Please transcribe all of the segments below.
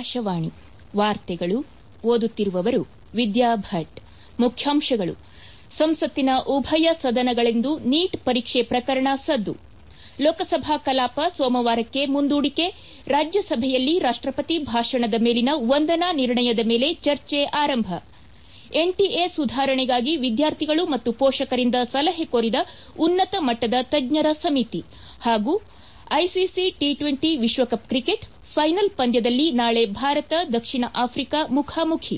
ಆಕಾಶವಾಣಿ ವಾರ್ತೆಗಳು ಓದುತ್ತಿರುವವರು ವಿದ್ಯಾ ಭಟ್ ಮುಖ್ಯಾಂಶಗಳು ಸಂಸತ್ತಿನ ಉಭಯ ಸದನಗಳಿಂದು ನೀಟ್ ಪರೀಕ್ಷೆ ಪ್ರಕರಣ ಸದ್ದು ಲೋಕಸಭಾ ಕಲಾಪ ಸೋಮವಾರಕ್ಕೆ ಮುಂದೂಡಿಕೆ ರಾಜ್ಯಸಭೆಯಲ್ಲಿ ರಾಷ್ಟಪತಿ ಭಾಷಣದ ಮೇಲಿನ ವಂದನಾ ನಿರ್ಣಯದ ಮೇಲೆ ಚರ್ಚೆ ಆರಂಭ ಎನ್ಟಿಎ ಸುಧಾರಣೆಗಾಗಿ ವಿದ್ಯಾರ್ಥಿಗಳು ಮತ್ತು ಪೋಷಕರಿಂದ ಸಲಹೆ ಕೋರಿದ ಉನ್ನತ ಮಟ್ಟದ ತಜ್ಞರ ಸಮಿತಿ ಹಾಗೂ ಐಸಿಸಿ ಟಿ ಟ್ವೆಂಟಿ ವಿಶ್ವಕಪ್ ಕ್ರಿಕೆಟ್ ಫೈನಲ್ ಪಂದ್ಯದಲ್ಲಿ ನಾಳೆ ಭಾರತ ದಕ್ಷಿಣ ಆಫ್ರಿಕಾ ಮುಖಾಮುಖಿ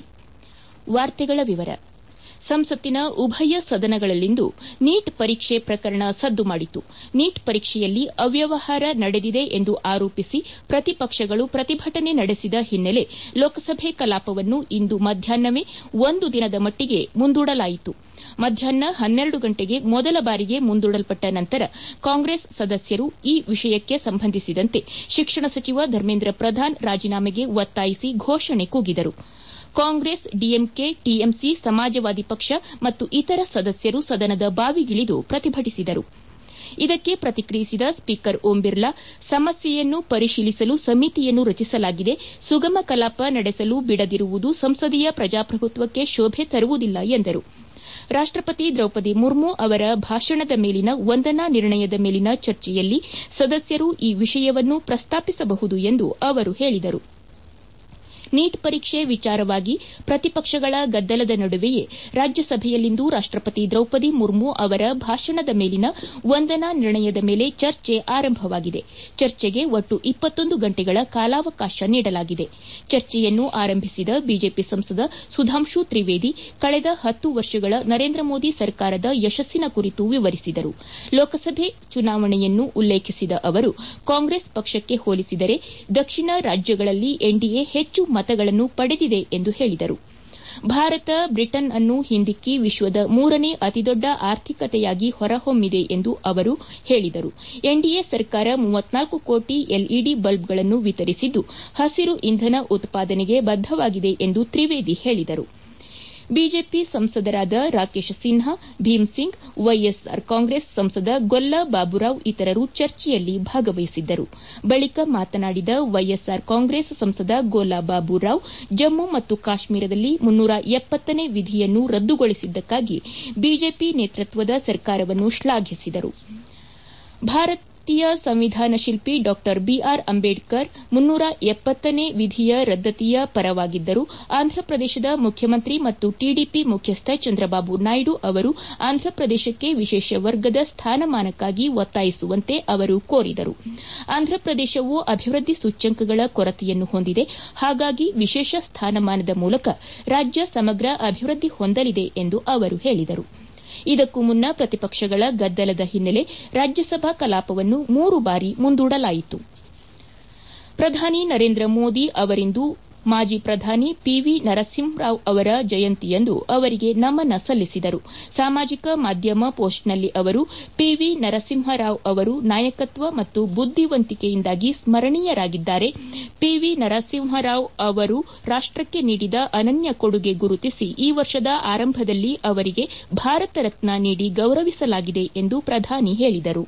ಸಂಸತ್ತಿನ ಉಭಯ ಸದನಗಳಲ್ಲಿಂದು ನೀಟ್ ಪರೀಕ್ಷೆ ಪ್ರಕರಣ ಸದ್ದು ಮಾಡಿತು ನೀಟ್ ಪರೀಕ್ಷೆಯಲ್ಲಿ ಅವ್ಯವಹಾರ ನಡೆದಿದೆ ಎಂದು ಆರೋಪಿಸಿ ಪ್ರತಿಪಕ್ಷಗಳು ಪ್ರತಿಭಟನೆ ನಡೆಸಿದ ಹಿನ್ನೆಲೆ ಲೋಕಸಭೆ ಕಲಾಪವನ್ನು ಇಂದು ಮಧ್ಯಾಹ್ನವೇ ಒಂದು ದಿನದ ಮಟ್ಟಿಗೆ ಮುಂದೂಡಲಾಯಿತು ಮಧ್ಯಾಹ್ನ ಹನ್ನೆರಡು ಗಂಟೆಗೆ ಮೊದಲ ಬಾರಿಗೆ ಮುಂದೂಡಲ್ಪಟ್ಟ ನಂತರ ಕಾಂಗ್ರೆಸ್ ಸದಸ್ಯರು ಈ ವಿಷಯಕ್ಕೆ ಸಂಬಂಧಿಸಿದಂತೆ ಶಿಕ್ಷಣ ಸಚಿವ ಧರ್ಮೇಂದ್ರ ಪ್ರಧಾನ್ ರಾಜೀನಾಮೆಗೆ ಒತ್ತಾಯಿಸಿ ಘೋಷಣೆ ಕೂಗಿದರು ಕಾಂಗ್ರೆಸ್ ಡಿಎಂಕೆ ಟಿಎಂಸಿ ಸಮಾಜವಾದಿ ಪಕ್ಷ ಮತ್ತು ಇತರ ಸದಸ್ಯರು ಸದನದ ಬಾವಿಗಿಳಿದು ಪ್ರತಿಭಟಿಸಿದರು ಇದಕ್ಕೆ ಪ್ರತಿಕ್ರಿಯಿಸಿದ ಸ್ಪೀಕರ್ ಓಂ ಬಿರ್ಲಾ ಸಮಸ್ಯೆಯನ್ನು ಪರಿಶೀಲಿಸಲು ಸಮಿತಿಯನ್ನು ರಚಿಸಲಾಗಿದೆ ಸುಗಮ ಕಲಾಪ ನಡೆಸಲು ಬಿಡದಿರುವುದು ಸಂಸದೀಯ ಪ್ರಜಾಪ್ರಭುತ್ವಕ್ಕೆ ಶೋಭೆ ತರುವುದಿಲ್ಲ ಎಂದರು ರಾಷ್ಟಪತಿ ದ್ರೌಪದಿ ಮುರ್ಮು ಅವರ ಭಾಷಣದ ಮೇಲಿನ ವಂದನಾ ನಿರ್ಣಯದ ಮೇಲಿನ ಚರ್ಚೆಯಲ್ಲಿ ಸದಸ್ಯರು ಈ ವಿಷಯವನ್ನು ಪ್ರಸ್ತಾಪಿಸಬಹುದು ಎಂದು ಅವರು ಹೇಳಿದರು ನೀಟ್ ಪರೀಕ್ಷೆ ವಿಚಾರವಾಗಿ ಪ್ರತಿಪಕ್ಷಗಳ ಗದ್ದಲದ ನಡುವೆಯೇ ರಾಜ್ಯಸಭೆಯಲ್ಲಿಂದು ರಾಷ್ಟಪತಿ ದ್ರೌಪದಿ ಮುರ್ಮು ಅವರ ಭಾಷಣದ ಮೇಲಿನ ವಂದನಾ ನಿರ್ಣಯದ ಮೇಲೆ ಚರ್ಚೆ ಆರಂಭವಾಗಿದೆ ಚರ್ಚೆಗೆ ಒಟ್ಟು ಇಪ್ಪತ್ತೊಂದು ಗಂಟೆಗಳ ಕಾಲಾವಕಾಶ ನೀಡಲಾಗಿದೆ ಚರ್ಚೆಯನ್ನು ಆರಂಭಿಸಿದ ಬಿಜೆಪಿ ಸಂಸದ ಸುಧಾಂಶು ತ್ರಿವೇದಿ ಕಳೆದ ಹತ್ತು ವರ್ಷಗಳ ನರೇಂದ್ರ ಮೋದಿ ಸರ್ಕಾರದ ಯಶಸ್ಸಿನ ಕುರಿತು ವಿವರಿಸಿದರು ಲೋಕಸಭೆ ಚುನಾವಣೆಯನ್ನು ಉಲ್ಲೇಖಿಸಿದ ಅವರು ಕಾಂಗ್ರೆಸ್ ಪಕ್ಷಕ್ಕೆ ಹೋಲಿಸಿದರೆ ದಕ್ಷಿಣ ರಾಜ್ಯಗಳಲ್ಲಿ ಎನ್ಡಿಎ ಹೆಚ್ಚು ಮತಗಳನ್ನು ಪಡೆದಿದೆ ಎಂದು ಹೇಳಿದರು ಭಾರತ ಬ್ರಿಟನ್ ಅನ್ನು ಹಿಂದಿಕ್ಕಿ ವಿಶ್ವದ ಮೂರನೇ ಅತಿದೊಡ್ಡ ಆರ್ಥಿಕತೆಯಾಗಿ ಹೊರಹೊಮ್ಮಿದೆ ಎಂದು ಅವರು ಹೇಳಿದರು ಎನ್ಡಿಎ ಸರ್ಕಾರ ಮೂವತ್ನಾಲ್ಕು ಕೋಟಿ ಎಲ್ಇಡಿ ಬಲ್ಬ್ಗಳನ್ನು ವಿತರಿಸಿದ್ದು ಹಸಿರು ಇಂಧನ ಉತ್ಪಾದನೆಗೆ ಬದ್ದವಾಗಿದೆ ಎಂದು ತ್ರಿವೇದಿ ಹೇಳಿದರು ಬಿಜೆಪಿ ಸಂಸದರಾದ ರಾಕೇಶ್ ಸಿನ್ಹಾ ಭೀಮ್ಸಿಂಗ್ ವೈಎಸ್ಆರ್ ಕಾಂಗ್ರೆಸ್ ಸಂಸದ ಗೊಲ್ಲಾ ಬಾಬುರಾವ್ ಇತರರು ಚರ್ಚೆಯಲ್ಲಿ ಭಾಗವಹಿಸಿದ್ದರು ಬಳಿಕ ಮಾತನಾಡಿದ ವೈಎಸ್ಆರ್ ಕಾಂಗ್ರೆಸ್ ಸಂಸದ ಗೋಲಾ ಬಾಬುರಾವ್ ಜಮ್ಮು ಮತ್ತು ಕಾಶ್ಮೀರದಲ್ಲಿ ಮುನ್ನೂರ ಎಪ್ಪತ್ತನೇ ವಿಧಿಯನ್ನು ರದ್ದುಗೊಳಿಸಿದ್ದಕ್ಕಾಗಿ ಬಿಜೆಪಿ ನೇತೃತ್ವದ ಸರ್ಕಾರವನ್ನು ಶ್ಲಾಘಿಸಿದರು ಭಾರತೀಯ ಸಂವಿಧಾನ ಶಿಲ್ಪಿ ಡಾ ಬಿಆರ್ ಅಂಬೇಡ್ಕರ್ ಮುನ್ನೂರ ಎಪ್ಪತ್ತನೇ ವಿಧಿಯ ರದ್ದತಿಯ ಪರವಾಗಿದ್ದರು ಆಂಧ್ರಪ್ರದೇಶದ ಮುಖ್ಯಮಂತ್ರಿ ಮತ್ತು ಟಿಡಿಪಿ ಮುಖ್ಯಸ್ಥ ಚಂದ್ರಬಾಬು ನಾಯ್ಡು ಅವರು ಆಂಧ್ರಪ್ರದೇಶಕ್ಕೆ ವಿಶೇಷ ವರ್ಗದ ಸ್ಥಾನಮಾನಕ್ಕಾಗಿ ಒತ್ತಾಯಿಸುವಂತೆ ಅವರು ಕೋರಿದರು ಆಂಧ್ರಪ್ರದೇಶವು ಅಭಿವೃದ್ದಿ ಸೂಚ್ಯಂಕಗಳ ಕೊರತೆಯನ್ನು ಹೊಂದಿದೆ ಹಾಗಾಗಿ ವಿಶೇಷ ಸ್ಥಾನಮಾನದ ಮೂಲಕ ರಾಜ್ಯ ಸಮಗ್ರ ಅಭಿವೃದ್ದಿ ಹೊಂದಲಿದೆ ಎಂದು ಅವರು ಹೇಳಿದರು ಇದಕ್ಕೂ ಮುನ್ನ ಪ್ರತಿಪಕ್ಷಗಳ ಗದ್ದಲದ ಹಿನ್ನೆಲೆ ರಾಜ್ಯಸಭಾ ಕಲಾಪವನ್ನು ಮೂರು ಬಾರಿ ಮುಂದೂಡಲಾಯಿತು ಪ್ರಧಾನಿ ನರೇಂದ್ರ ಮೋದಿ ಅವರಿಂದು ಮಾಜಿ ಪ್ರಧಾನಿ ಪಿವಿ ನರಸಿಂಹರಾವ್ ಅವರ ಜಯಂತಿಯಂದು ಅವರಿಗೆ ನಮನ ಸಲ್ಲಿಸಿದರು ಸಾಮಾಜಿಕ ಮಾಧ್ಯಮ ಪೋಸ್ಟ್ನಲ್ಲಿ ಅವರು ಪಿವಿ ನರಸಿಂಹರಾವ್ ಅವರು ನಾಯಕತ್ವ ಮತ್ತು ಬುದ್ದಿವಂತಿಕೆಯಿಂದಾಗಿ ಸ್ಮರಣೀಯರಾಗಿದ್ದಾರೆ ಪಿವಿ ನರಸಿಂಹರಾವ್ ಅವರು ರಾಷ್ಟಕ್ಕೆ ನೀಡಿದ ಅನನ್ಯ ಕೊಡುಗೆ ಗುರುತಿಸಿ ಈ ವರ್ಷದ ಆರಂಭದಲ್ಲಿ ಅವರಿಗೆ ಭಾರತ ರತ್ನ ನೀಡಿ ಗೌರವಿಸಲಾಗಿದೆ ಎಂದು ಪ್ರಧಾನಿ ಹೇಳಿದರು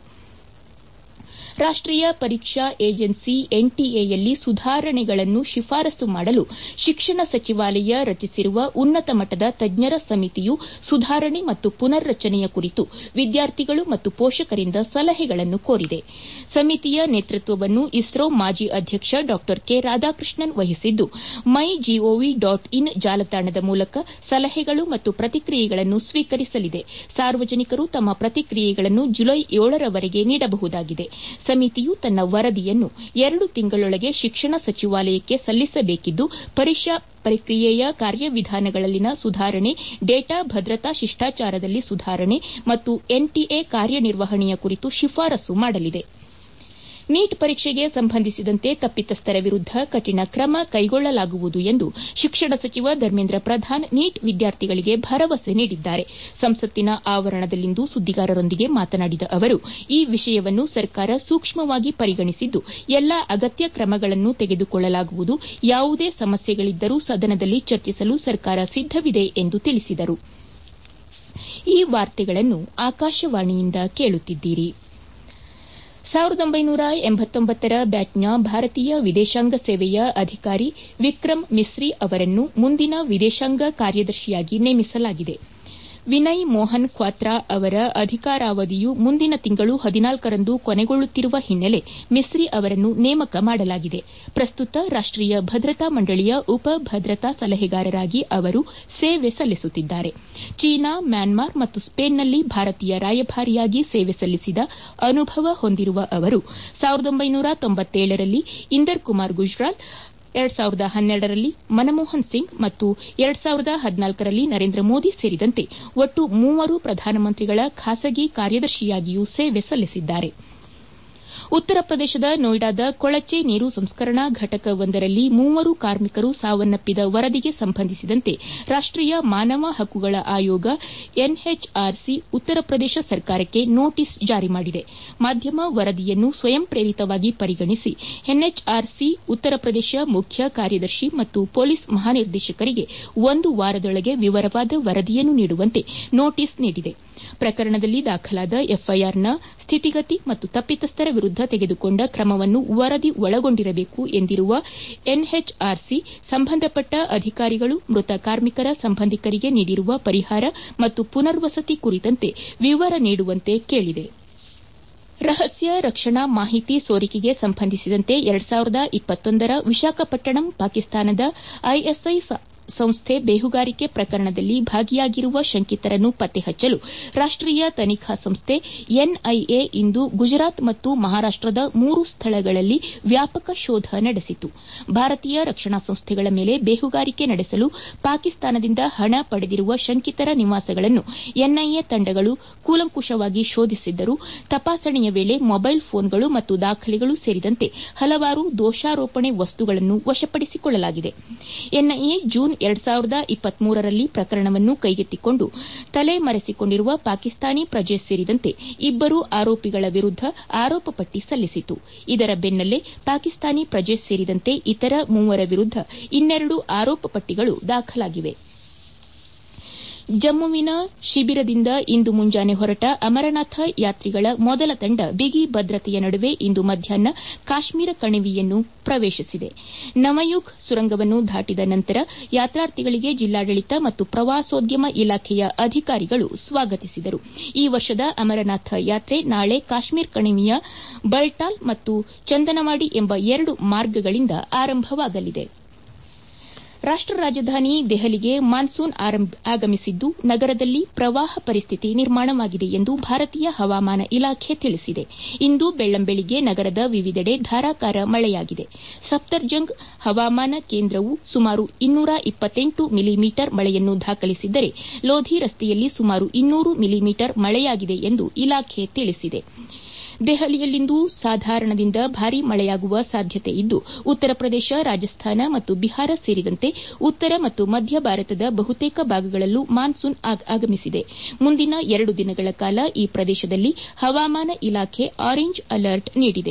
ರಾಷ್ಟೀಯ ಪರೀಕ್ಷಾ ಏಜೆನ್ಸಿ ಎನ್ಟಿಎಯಲ್ಲಿ ಸುಧಾರಣೆಗಳನ್ನು ಶಿಫಾರಸು ಮಾಡಲು ಶಿಕ್ಷಣ ಸಚಿವಾಲಯ ರಚಿಸಿರುವ ಉನ್ನತ ಮಟ್ಟದ ತಜ್ಞರ ಸಮಿತಿಯು ಸುಧಾರಣೆ ಮತ್ತು ಪುನರ್ರಚನೆಯ ಕುರಿತು ವಿದ್ಯಾರ್ಥಿಗಳು ಮತ್ತು ಪೋಷಕರಿಂದ ಸಲಹೆಗಳನ್ನು ಕೋರಿದೆ ಸಮಿತಿಯ ನೇತೃತ್ವವನ್ನು ಇಸ್ರೋ ಮಾಜಿ ಅಧ್ಯಕ್ಷ ಡಾ ಕೆ ರಾಧಾಕೃಷ್ಣನ್ ವಹಿಸಿದ್ದು ಮೈ ಜಿಒವಿ ಡಾಟ್ ಇನ್ ಜಾಲತಾಣದ ಮೂಲಕ ಸಲಹೆಗಳು ಮತ್ತು ಪ್ರತಿಕ್ರಿಯೆಗಳನ್ನು ಸ್ವೀಕರಿಸಲಿದೆ ಸಾರ್ವಜನಿಕರು ತಮ್ಮ ಪ್ರತಿಕ್ರಿಯೆಗಳನ್ನು ಜುಲೈ ಏಳರವರೆಗೆ ನೀಡಬಹುದಾಗಿದೆ ಸಮಿತಿಯು ತನ್ನ ವರದಿಯನ್ನು ಎರಡು ತಿಂಗಳೊಳಗೆ ಶಿಕ್ಷಣ ಸಚಿವಾಲಯಕ್ಕೆ ಸಲ್ಲಿಸಬೇಕಿದ್ದು ಪರೀಕ್ಷಾ ಪ್ರಕ್ರಿಯೆಯ ಕಾರ್ಯವಿಧಾನಗಳಲ್ಲಿನ ಸುಧಾರಣೆ ಡೇಟಾ ಭದ್ರತಾ ಶಿಷ್ಟಾಚಾರದಲ್ಲಿ ಸುಧಾರಣೆ ಮತ್ತು ಎನ್ಟಿಎ ಕಾರ್ಯನಿರ್ವಹಣೆಯ ಕುರಿತು ಶಿಫಾರಸು ಮಾಡಲಿದೆ ನೀಟ್ ಪರೀಕ್ಷೆಗೆ ಸಂಬಂಧಿಸಿದಂತೆ ತಪ್ಪಿತಸ್ಥರ ವಿರುದ್ದ ಕಠಿಣ ಕ್ರಮ ಕೈಗೊಳ್ಳಲಾಗುವುದು ಎಂದು ಶಿಕ್ಷಣ ಸಚಿವ ಧರ್ಮೇಂದ್ರ ಪ್ರಧಾನ್ ನೀಟ್ ವಿದ್ಯಾರ್ಥಿಗಳಿಗೆ ಭರವಸೆ ನೀಡಿದ್ದಾರೆ ಸಂಸತ್ತಿನ ಆವರಣದಲ್ಲಿಂದು ಸುದ್ದಿಗಾರರೊಂದಿಗೆ ಮಾತನಾಡಿದ ಅವರು ಈ ವಿಷಯವನ್ನು ಸರ್ಕಾರ ಸೂಕ್ಷ್ಮವಾಗಿ ಪರಿಗಣಿಸಿದ್ದು ಎಲ್ಲಾ ಅಗತ್ಯ ಕ್ರಮಗಳನ್ನು ತೆಗೆದುಕೊಳ್ಳಲಾಗುವುದು ಯಾವುದೇ ಸಮಸ್ಯೆಗಳಿದ್ದರೂ ಸದನದಲ್ಲಿ ಚರ್ಚಿಸಲು ಸರ್ಕಾರ ಸಿದ್ದವಿದೆ ಎಂದು ತಿಳಿಸಿದರು ಈ ವಾರ್ತೆಗಳನ್ನು ಆಕಾಶವಾಣಿಯಿಂದ ಕೇಳುತ್ತಿದ್ದೀರಿ ಸಾವಿರದ ಒಂಬೈನೂರ ಎಂಬತ್ತೊಂಬತ್ತರ ಬ್ಯಾಚ್ನ ಭಾರತೀಯ ವಿದೇಶಾಂಗ ಸೇವೆಯ ಅಧಿಕಾರಿ ವಿಕ್ರಮ್ ಮಿಸ್ರಿ ಅವರನ್ನು ಮುಂದಿನ ವಿದೇಶಾಂಗ ಕಾರ್ಯದರ್ಶಿಯಾಗಿ ನೇಮಿಸಲಾಗಿದೆ ವಿನಯ್ ಮೋಹನ್ ಕ್ವಾತ್ರಾ ಅವರ ಅಧಿಕಾರಾವಧಿಯು ಮುಂದಿನ ತಿಂಗಳು ಹದಿನಾಲ್ಕರಂದು ಕೊನೆಗೊಳ್ಳುತ್ತಿರುವ ಹಿನ್ನೆಲೆ ಮಿಸ್ರಿ ಅವರನ್ನು ನೇಮಕ ಮಾಡಲಾಗಿದೆ ಪ್ರಸ್ತುತ ರಾಷ್ಟೀಯ ಭದ್ರತಾ ಮಂಡಳಿಯ ಉಪ ಭದ್ರತಾ ಸಲಹೆಗಾರರಾಗಿ ಅವರು ಸೇವೆ ಸಲ್ಲಿಸುತ್ತಿದ್ದಾರೆ ಚೀನಾ ಮ್ಯಾನ್ಮಾರ್ ಮತ್ತು ಸ್ಪೇನ್ನಲ್ಲಿ ಭಾರತೀಯ ರಾಯಭಾರಿಯಾಗಿ ಸೇವೆ ಸಲ್ಲಿಸಿದ ಅನುಭವ ಹೊಂದಿರುವ ಅವರು ಸಾವಿರದ ಒಂಬೈನೂರ ತೊಂಬತ್ತೇಳರಲ್ಲಿ ಇಂದರ್ ಕುಮಾರ್ ಗುಜ್ರಾಲ್ ಎರಡ್ ಸಾವಿರದ ಹನ್ನೆರಡರಲ್ಲಿ ಮನಮೋಹನ್ ಸಿಂಗ್ ಮತ್ತು ಎರಡ್ ಸಾವಿರದ ಹದಿನಾಲ್ಕರಲ್ಲಿ ನರೇಂದ್ರ ಮೋದಿ ಸೇರಿದಂತೆ ಒಟ್ಟು ಮೂವರು ಪ್ರಧಾನಮಂತ್ರಿಗಳ ಖಾಸಗಿ ಕಾರ್ಯದರ್ಶಿಯಾಗಿಯೂ ಸೇವೆ ಸಲ್ಲಿಸಿದ್ದಾರೆ ಉತ್ತರ ಪ್ರದೇಶದ ನೋಯ್ಡಾದ ಕೊಳಚೆ ನೀರು ಸಂಸ್ಕರಣಾ ಘಟಕವೊಂದರಲ್ಲಿ ಮೂವರು ಕಾರ್ಮಿಕರು ಸಾವನ್ನಪ್ಪಿದ ವರದಿಗೆ ಸಂಬಂಧಿಸಿದಂತೆ ರಾಷ್ಟೀಯ ಮಾನವ ಹಕ್ಕುಗಳ ಆಯೋಗ ಎನ್ಎಚ್ಆರ್ಸಿ ಉತ್ತರ ಪ್ರದೇಶ ಸರ್ಕಾರಕ್ಕೆ ನೋಟಿಸ್ ಜಾರಿ ಮಾಡಿದೆ ಮಾಧ್ಯಮ ವರದಿಯನ್ನು ಸ್ವಯಂ ಪ್ರೇರಿತವಾಗಿ ಪರಿಗಣಿಸಿ ಎನ್ಎಚ್ಆರ್ಸಿ ಉತ್ತರ ಪ್ರದೇಶ ಮುಖ್ಯ ಕಾರ್ಯದರ್ಶಿ ಮತ್ತು ಪೊಲೀಸ್ ಮಹಾನಿರ್ದೇಶಕರಿಗೆ ಒಂದು ವಾರದೊಳಗೆ ವಿವರವಾದ ವರದಿಯನ್ನು ನೀಡುವಂತೆ ನೋಟಿಸ್ ನೀಡಿದೆ ಪ್ರಕರಣದಲ್ಲಿ ದಾಖಲಾದ ಎಫ್ಐಆರ್ನ ಸ್ಥಿತಿಗತಿ ಮತ್ತು ತಪ್ಪಿತಸ್ಥರ ವಿರುದ್ದ ತೆಗೆದುಕೊಂಡ ಕ್ರಮವನ್ನು ವರದಿ ಒಳಗೊಂಡಿರಬೇಕು ಎಂದಿರುವ ಎನ್ಎಚ್ಆರ್ಸಿ ಸಂಬಂಧಪಟ್ಟ ಅಧಿಕಾರಿಗಳು ಮೃತ ಕಾರ್ಮಿಕರ ಸಂಬಂಧಿಕರಿಗೆ ನೀಡಿರುವ ಪರಿಹಾರ ಮತ್ತು ಪುನರ್ವಸತಿ ಕುರಿತಂತೆ ವಿವರ ನೀಡುವಂತೆ ಕೇಳಿದೆ ರಹಸ್ಯ ರಕ್ಷಣಾ ಮಾಹಿತಿ ಸೋರಿಕೆಗೆ ಸಂಬಂಧಿಸಿದಂತೆ ಎರಡ್ ಸಾವಿರದ ಇಪ್ಪತ್ತೊಂದರ ವಿಶಾಖಪಟ್ಟಣಂ ಪಾಕಿಸ್ತಾನದ ಐಎಸ್ಐ ಸಂಸ್ಥೆ ಬೇಹುಗಾರಿಕೆ ಪ್ರಕರಣದಲ್ಲಿ ಭಾಗಿಯಾಗಿರುವ ಶಂಕಿತರನ್ನು ಪತ್ತೆ ಹಚ್ಚಲು ರಾಷ್ಟೀಯ ತನಿಖಾ ಸಂಸ್ಥೆ ಎನ್ಐಎ ಇಂದು ಗುಜರಾತ್ ಮತ್ತು ಮಹಾರಾಷ್ಟದ ಮೂರು ಸ್ಥಳಗಳಲ್ಲಿ ವ್ಯಾಪಕ ಶೋಧ ನಡೆಸಿತು ಭಾರತೀಯ ರಕ್ಷಣಾ ಸಂಸ್ಥೆಗಳ ಮೇಲೆ ಬೇಹುಗಾರಿಕೆ ನಡೆಸಲು ಪಾಕಿಸ್ತಾನದಿಂದ ಹಣ ಪಡೆದಿರುವ ಶಂಕಿತರ ನಿವಾಸಗಳನ್ನು ಎನ್ಐಎ ತಂಡಗಳು ಕೂಲಂಕುಷವಾಗಿ ಶೋಧಿಸಿದ್ದರೂ ತಪಾಸಣೆಯ ವೇಳೆ ಮೊಬೈಲ್ ಫೋನ್ಗಳು ಮತ್ತು ದಾಖಲೆಗಳು ಸೇರಿದಂತೆ ಹಲವಾರು ದೋಷಾರೋಪಣೆ ವಸ್ತುಗಳನ್ನು ವಶಪಡಿಸಿಕೊಳ್ಳಲಾಗಿದೆ ಎನ್ಐಎ ಜೂನ್ ಎರಡ್ ಸಾವಿರದ ಇಪ್ಪತ್ಮೂರರಲ್ಲಿ ಪ್ರಕರಣವನ್ನು ಕೈಗೆತ್ತಿಕೊಂಡು ತಲೆಮರೆಸಿಕೊಂಡಿರುವ ಪಾಕಿಸ್ತಾನಿ ಪ್ರಜೆ ಸೇರಿದಂತೆ ಇಬ್ಬರು ಆರೋಪಿಗಳ ವಿರುದ್ದ ಆರೋಪ ಪಟ್ಟಿ ಸಲ್ಲಿಸಿತು ಇದರ ಬೆನ್ನಲ್ಲೇ ಪಾಕಿಸ್ತಾನಿ ಪ್ರಜೆ ಸೇರಿದಂತೆ ಇತರ ಮೂವರ ವಿರುದ್ದ ಇನ್ನೆರಡು ಆರೋಪ ಪಟ್ಟಿಗಳು ದಾಖಲಾಗಿವೆ ಜಮ್ಮುವಿನ ಶಿಬಿರದಿಂದ ಇಂದು ಮುಂಜಾನೆ ಹೊರಟ ಅಮರನಾಥ ಯಾತ್ರಿಗಳ ಮೊದಲ ತಂಡ ಬಿಗಿ ಭದ್ರತೆಯ ನಡುವೆ ಇಂದು ಮಧ್ಯಾಹ್ನ ಕಾಶ್ಮೀರ ಕಣಿವೆಯನ್ನು ಪ್ರವೇಶಿಸಿದೆ ನವಯುಗ್ ಸುರಂಗವನ್ನು ದಾಟಿದ ನಂತರ ಯಾತ್ರಾರ್ಥಿಗಳಿಗೆ ಜಿಲ್ಲಾಡಳಿತ ಮತ್ತು ಪ್ರವಾಸೋದ್ಯಮ ಇಲಾಖೆಯ ಅಧಿಕಾರಿಗಳು ಸ್ವಾಗತಿಸಿದರು ಈ ವರ್ಷದ ಅಮರನಾಥ ಯಾತ್ರೆ ನಾಳೆ ಕಾಶ್ಮೀರ ಕಣಿವೆಯ ಬಲ್ಟಾಲ್ ಮತ್ತು ಚಂದನವಾಡಿ ಎಂಬ ಎರಡು ಮಾರ್ಗಗಳಿಂದ ಆರಂಭವಾಗಲಿದೆ ರಾಷ್ಟ ರಾಜಧಾನಿ ದೆಹಲಿಗೆ ಮಾನ್ಸೂನ್ ಆಗಮಿಸಿದ್ದು ನಗರದಲ್ಲಿ ಪ್ರವಾಹ ಪರಿಸ್ಥಿತಿ ನಿರ್ಮಾಣವಾಗಿದೆ ಎಂದು ಭಾರತೀಯ ಹವಾಮಾನ ಇಲಾಖೆ ತಿಳಿಸಿದೆ ಇಂದು ಬೆಳ್ಳಂಬೆಳಿಗ್ಗೆ ನಗರದ ವಿವಿಧೆಡೆ ಧಾರಾಕಾರ ಮಳೆಯಾಗಿದೆ ಸಫ್ದರ್ಜಂಗ್ ಹವಾಮಾನ ಕೇಂದ್ರವು ಸುಮಾರು ಇನ್ನೂರ ಇಪ್ಪತ್ತೆಂಟು ಮಿಲಿಮೀಟರ್ ಮಳೆಯನ್ನು ದಾಖಲಿಸಿದ್ದರೆ ಲೋಧಿ ರಸ್ತೆಯಲ್ಲಿ ಸುಮಾರು ಇನ್ನೂರು ಮಿಲಿಮೀಟರ್ ಮಳೆಯಾಗಿದೆ ಎಂದು ಇಲಾಖೆ ತಿಳಿಸಿದೆ ದೆಹಲಿಯಲ್ಲಿಂದು ಸಾಧಾರಣದಿಂದ ಭಾರೀ ಮಳೆಯಾಗುವ ಸಾಧ್ಯತೆ ಇದ್ದು ಉತ್ತರ ಪ್ರದೇಶ ರಾಜಸ್ಥಾನ ಮತ್ತು ಬಿಹಾರ ಸೇರಿದಂತೆ ಉತ್ತರ ಮತ್ತು ಮಧ್ಯ ಭಾರತದ ಬಹುತೇಕ ಭಾಗಗಳಲ್ಲೂ ಮಾನ್ಸೂನ್ ಆಗಮಿಸಿದೆ ಮುಂದಿನ ಎರಡು ದಿನಗಳ ಕಾಲ ಈ ಪ್ರದೇಶದಲ್ಲಿ ಹವಾಮಾನ ಇಲಾಖೆ ಆರೆಂಜ್ ಅಲರ್ಟ್ ನೀಡಿದೆ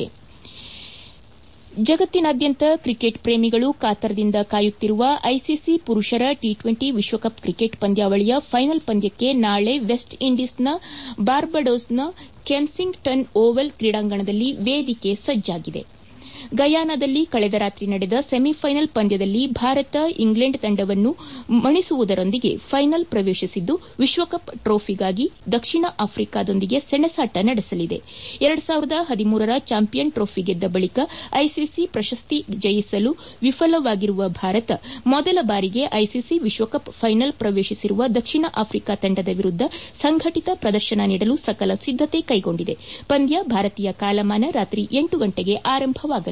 ಜಗತ್ತಿನಾದ್ಯಂತ ಕ್ರಿಕೆಟ್ ಪ್ರೇಮಿಗಳು ಕಾತರದಿಂದ ಕಾಯುತ್ತಿರುವ ಐಸಿಸಿ ಪುರುಷರ ಟಿ ಟ್ವೆಂಟಿ ವಿಶ್ವಕಪ್ ಕ್ರಿಕೆಟ್ ಪಂದ್ಯಾವಳಿಯ ಫೈನಲ್ ಪಂದ್ಯಕ್ಕೆ ನಾಳೆ ವೆಸ್ಟ್ ಇಂಡೀಸ್ನ ಬಾರ್ಬಡೋಸ್ನ ಕೆನ್ಸಿಂಗ್ಟನ್ ಓವಲ್ ಕ್ರೀಡಾಂಗಣದಲ್ಲಿ ವೇದಿಕೆ ಸಜ್ಜಾಗಿದೆ ಗಯಾನಾದಲ್ಲಿ ಕಳೆದ ರಾತ್ರಿ ನಡೆದ ಸೆಮಿಫೈನಲ್ ಪಂದ್ಯದಲ್ಲಿ ಭಾರತ ಇಂಗ್ಲೆಂಡ್ ತಂಡವನ್ನು ಮಣಿಸುವುದರೊಂದಿಗೆ ಫೈನಲ್ ಪ್ರವೇಶಿಸಿದ್ದು ವಿಶ್ವಕಪ್ ಟ್ರೋಫಿಗಾಗಿ ದಕ್ಷಿಣ ಆಫ್ರಿಕಾದೊಂದಿಗೆ ಸೆಣಸಾಟ ನಡೆಸಲಿದೆ ಎರಡ್ ಸಾವಿರದ ಹದಿಮೂರರ ಚಾಂಪಿಯನ್ ಟ್ರೋಫಿ ಗೆದ್ದ ಬಳಿಕ ಐಸಿಸಿ ಪ್ರಶಸ್ತಿ ಜಯಿಸಲು ವಿಫಲವಾಗಿರುವ ಭಾರತ ಮೊದಲ ಬಾರಿಗೆ ಐಸಿಸಿ ವಿಶ್ವಕಪ್ ಫೈನಲ್ ಪ್ರವೇಶಿಸಿರುವ ದಕ್ಷಿಣ ಆಫ್ರಿಕಾ ತಂಡದ ವಿರುದ್ದ ಸಂಘಟಿತ ಪ್ರದರ್ಶನ ನೀಡಲು ಸಕಲ ಸಿದ್ದತೆ ಕೈಗೊಂಡಿದೆ ಪಂದ್ಯ ಭಾರತೀಯ ಕಾಲಮಾನ ರಾತ್ರಿ ಎಂಟು ಗಂಟೆಗೆ ಆರಂಭವಾಗಲಿದೆ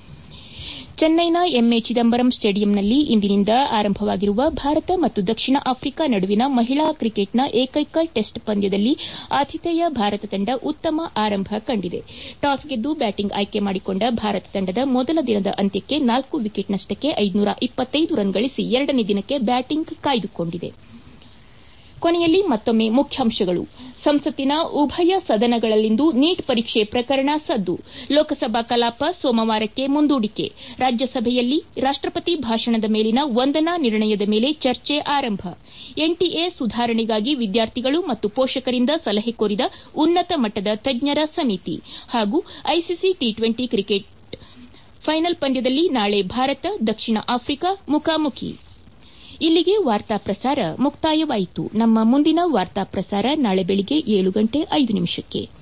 ಚೆನ್ನೈನ ಎಂಎ ಚಿದಂಬರಂ ಸ್ಟೇಡಿಯಂನಲ್ಲಿ ಇಂದಿನಿಂದ ಆರಂಭವಾಗಿರುವ ಭಾರತ ಮತ್ತು ದಕ್ಷಿಣ ಆಫ್ರಿಕಾ ನಡುವಿನ ಮಹಿಳಾ ಕ್ರಿಕೆಟ್ನ ಏಕೈಕ ಟೆಸ್ಟ್ ಪಂದ್ಯದಲ್ಲಿ ಆತಿಥೇಯ ಭಾರತ ತಂಡ ಉತ್ತಮ ಆರಂಭ ಕಂಡಿದೆ ಟಾಸ್ ಗೆದ್ದು ಬ್ಯಾಟಿಂಗ್ ಆಯ್ಕೆ ಮಾಡಿಕೊಂಡ ಭಾರತ ತಂಡದ ಮೊದಲ ದಿನದ ಅಂತ್ಯಕ್ಕೆ ನಾಲ್ಕು ವಿಕೆಟ್ ನಷ್ಟಕ್ಕೆ ಐದುನೂರ ಇಪ್ಪತ್ತೈದು ರನ್ ಗಳಿಸಿ ಎರಡನೇ ದಿನಕ್ಕೆ ಬ್ಯಾಟಿಂಗ್ ಕಾಯ್ದುಕೊಂಡಿದೆ ಕೊನೆಯಲ್ಲಿ ಮತ್ತೊಮ್ಮೆ ಮುಖ್ಯಾಂಶಗಳು ಸಂಸತ್ತಿನ ಉಭಯ ಸದನಗಳಲ್ಲಿಂದು ನೀಟ್ ಪರೀಕ್ಷೆ ಪ್ರಕರಣ ಸದ್ದು ಲೋಕಸಭಾ ಕಲಾಪ ಸೋಮವಾರಕ್ಕೆ ಮುಂದೂಡಿಕೆ ರಾಜ್ಯಸಭೆಯಲ್ಲಿ ರಾಷ್ಟಪತಿ ಭಾಷಣದ ಮೇಲಿನ ವಂದನಾ ನಿರ್ಣಯದ ಮೇಲೆ ಚರ್ಚೆ ಆರಂಭ ಎನ್ಟಿಎ ಸುಧಾರಣೆಗಾಗಿ ವಿದ್ಯಾರ್ಥಿಗಳು ಮತ್ತು ಪೋಷಕರಿಂದ ಸಲಹೆ ಕೋರಿದ ಉನ್ನತ ಮಟ್ಟದ ತಜ್ಞರ ಸಮಿತಿ ಹಾಗೂ ICC T twenty cricket final ಪಂದ್ಯದಲ್ಲಿ ನಾಳೆ ಭಾರತ ದಕ್ಷಿಣ ಆಫ್ರಿಕಾ ಮುಖಾಮುಖಿ ಇಲ್ಲಿಗೆ ವಾರ್ತಾ ಪ್ರಸಾರ ಮುಕ್ತಾಯವಾಯಿತು ನಮ್ಮ ಮುಂದಿನ ವಾರ್ತಾ ಪ್ರಸಾರ ನಾಳೆ ಬೆಳಿಗ್ಗೆ ಏಳು ಗಂಟೆ ಐದು ನಿಮಿಷಕ್ಕೆ